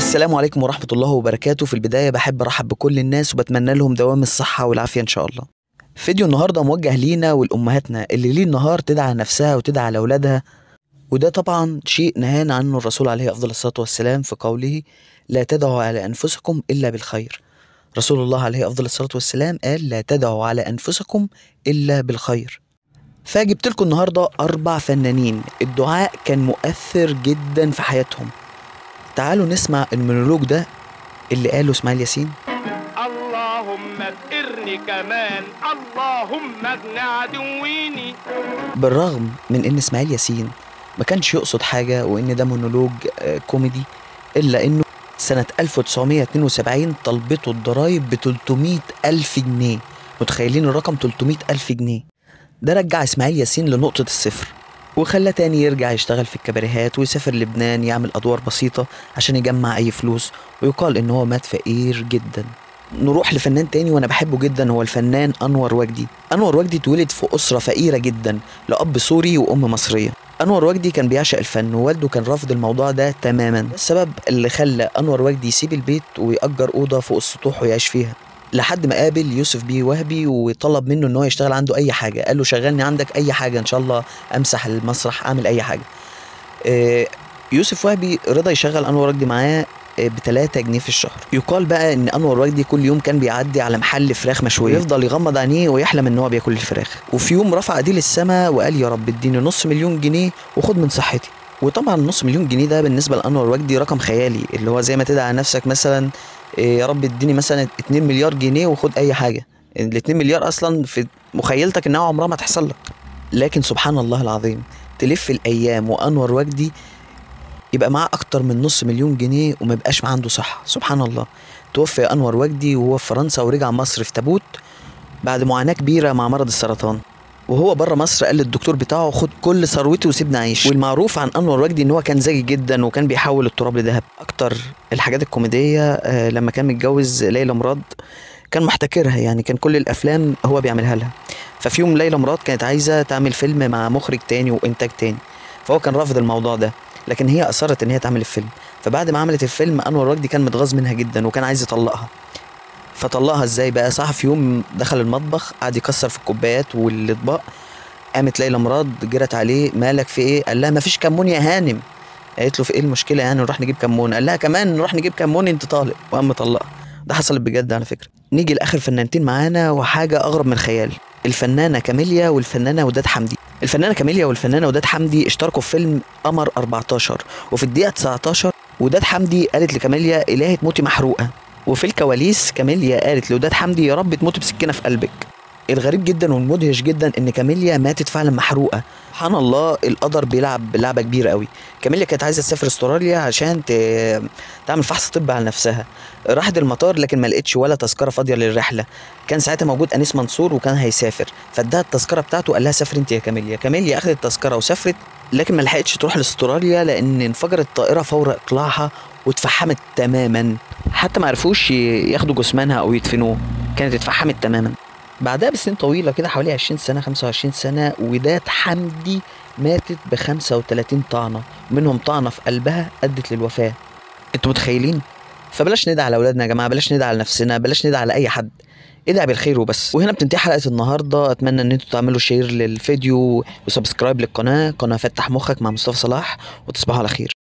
السلام عليكم ورحمة الله وبركاته في البداية بحب أرحب بكل الناس وبتمنى لهم دوام الصحة والعافية إن شاء الله فيديو النهاردة موجه لينا ولأمهاتنا اللي ليل نهار تدعى نفسها وتدعى لأولادها وده طبعا شيء نهانا عنه الرسول عليه أفضل الصلاة والسلام في قوله لا تدعوا على أنفسكم إلا بالخير رسول الله عليه أفضل الصلاة والسلام قال لا تدعوا على أنفسكم إلا بالخير فجبت لكم النهاردة أربع فنانين الدعاء كان مؤثر جدا في حياتهم تعالوا نسمع المونولوج ده اللي قاله اسماعيل ياسين اللهم اذكرني كمان اللهم اغن عدويني بالرغم من ان اسماعيل ياسين ما كانش يقصد حاجة وان ده مونولوج آه، كوميدي الا انه سنة 1972 طلبته الضرايب ب 300 ألف جنيه متخيلين الرقم 300 ألف جنيه ده رجع اسماعيل ياسين لنقطة الصفر وخلى تاني يرجع يشتغل في الكباريهات ويسافر لبنان يعمل أدوار بسيطة عشان يجمع أي فلوس ويقال إن هو مات فقير جدا نروح لفنان تاني وانا بحبه جدا هو الفنان انور وجدي انور وجدي اتولد في اسره فقيره جدا لاب سوري وام مصريه انور وجدي كان بيعشق الفن ووالده كان رافض الموضوع ده تماما السبب اللي خلى انور وجدي يسيب البيت ويأجر اوضه فوق السطوح ويعيش فيها لحد ما قابل يوسف بيه وهبي وطلب منه ان هو يشتغل عنده اي حاجه قال له شغلني عندك اي حاجه ان شاء الله امسح المسرح اعمل اي حاجه آه، يوسف وهبي رضى يشغل انور وجدي معاه ب 3 جنيه في الشهر يقال بقى ان انور وجدي كل يوم كان بيعدي على محل فراخ مشويه يفضل يغمض عينيه ويحلم ان هو بياكل الفراخ وفي يوم رفع ايديه للسماء وقال يا رب اديني نص مليون جنيه وخد من صحتي وطبعا نص مليون جنيه ده بالنسبه لانور وجدي رقم خيالي اللي هو زي ما تدعي على نفسك مثلا إيه، يا رب اديني مثلا 2 مليار جنيه وخد اي حاجه ال 2 مليار اصلا في مخيلتك انها عمرها ما تحصل لك لكن سبحان الله العظيم تلف الايام وانور وجدي يبقى معاه اكتر من نص مليون جنيه وما يبقاش معاه عنده صحه سبحان الله توفي انور وجدي وهو في فرنسا ورجع مصر في تابوت بعد معاناه كبيره مع مرض السرطان وهو بره مصر قال للدكتور بتاعه خد كل ثروتي وسيبني اعيش والمعروف عن انور وجدي ان هو كان ذكي جدا وكان بيحول التراب لذهب اكتر الحاجات الكوميديه آه، لما كان متجوز ليلى مراد كان محتكرها يعني كان كل الافلام هو بيعملها لها ففي يوم ليلى مراد كانت عايزه تعمل فيلم مع مخرج تاني وانتاج تاني فهو كان رافض الموضوع ده لكن هي اصرت ان هي تعمل الفيلم فبعد ما عملت الفيلم انور وجدي كان متغاظ منها جدا وكان عايز يطلقها فطلقها ازاي بقى صح في يوم دخل المطبخ قعد يكسر في الكوبايات والاطباق قامت ليلى مراد جرت عليه مالك في ايه قال لها مفيش كمون يا هانم قالت له في ايه المشكله يعني نروح نجيب كمون قال لها كمان نروح نجيب كمون انت طالق وقام مطلقها ده حصلت بجد على فكره نيجي لاخر فنانتين معانا وحاجه اغرب من الخيال الفنانه كاميليا والفنانه وداد حمدي الفنانه كاميليا والفنانه وداد حمدي اشتركوا في فيلم قمر 14 وفي الدقيقه 19 وداد حمدي قالت لكاميليا الهي تموتي محروقه وفي الكواليس كاميليا قالت لوداد حمدي يا رب تموتي بسكينه في قلبك الغريب جدا والمدهش جدا ان كاميليا ماتت فعلا محروقه سبحان الله القدر بيلعب لعبه كبيره قوي كاميليا كانت عايزه تسافر استراليا عشان ت... تعمل فحص طبي على نفسها راحت المطار لكن ما لقتش ولا تذكره فاضيه للرحله كان ساعتها موجود انيس منصور وكان هيسافر فاداها التذكره بتاعته قال لها سافر انت يا كاميليا كاميليا اخذت التذكره وسافرت لكن ما لحقتش تروح لاستراليا لان انفجرت الطائره فور اقلاعها واتفحمت تماما حتى ما عرفوش ي- ياخدوا جثمانها او يدفنوه كانت اتفحمت تماما بعدها بسنين طويلة كده حوالي 20 سنة 25 سنة وداد حمدي ماتت ب 35 طعنة منهم طعنة في قلبها أدت للوفاة انتوا متخيلين؟ فبلاش ندعي على أولادنا يا جماعة بلاش ندعي على نفسنا بلاش ندعي على أي حد ادعي بالخير وبس وهنا بتنتهي حلقة النهاردة أتمنى إن انتوا تعملوا شير للفيديو وسبسكرايب للقناة قناة فتح مخك مع مصطفى صلاح وتصبحوا على خير